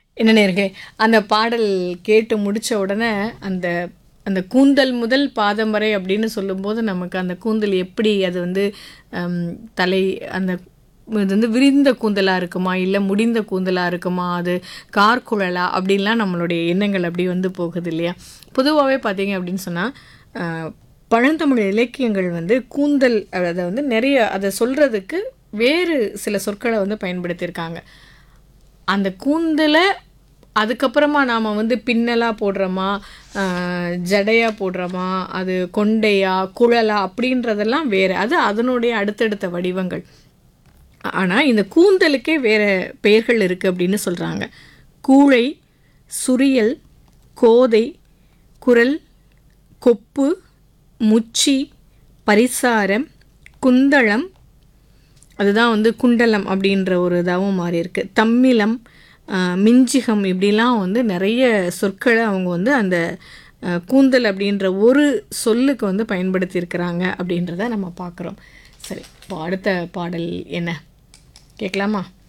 என்ன நேர்களே அந்த பாடல் கேட்டு முடிச்ச உடனே அந்த அந்த கூந்தல் முதல் பாதம் வரை அப்படின்னு சொல்லும்போது நமக்கு அந்த கூந்தல் எப்படி அது வந்து ஹம், தலை அந்த இது வந்து விரிந்த கூந்தலாக இருக்குமா இல்லை முடிந்த கூந்தலாக இருக்குமா அது கார்குழலா அப்படின்லாம் நம்மளுடைய எண்ணங்கள் அப்படி வந்து போகுது இல்லையா பொதுவாகவே பார்த்தீங்க அப்படின்னு சொன்னால் பழந்தமிழ் இலக்கியங்கள் வந்து கூந்தல் அதை வந்து நிறைய அதை சொல்கிறதுக்கு வேறு சில சொற்களை வந்து பயன்படுத்தியிருக்காங்க அந்த கூந்தலை அதுக்கப்புறமா நாம் வந்து பின்னலாக போடுறோமா ஆஹ், ஜடையா போடுறோமா அது கொண்டையா குழலா அப்படின்றதெல்லாம் வேறு அது அதனுடைய அடுத்தடுத்த வடிவங்கள் ஆனால் இந்த கூந்தலுக்கே வேறு பெயர்கள் இருக்குது அப்படின்னு சொல்கிறாங்க கூழை சுரியல் கோதை குரல் கொப்பு முச்சி பரிசாரம் குந்தளம் அதுதான் வந்து குண்டலம் அப்படின்ற ஒரு இதாகவும் மாறி இருக்கு தம்மிலம் ஆஹ், மிஞ்சிகம் இப்படிலாம் வந்து நிறைய சொற்களை அவங்க வந்து அந்த ஆஹ், கூந்தல் அப்படின்ற ஒரு சொல்லுக்கு வந்து பயன்படுத்தியிருக்கிறாங்க அப்படின்றத நம்ம பார்க்குறோம் சரி இப்போ அடுத்த பாடல் என்ன கேட்கலாமா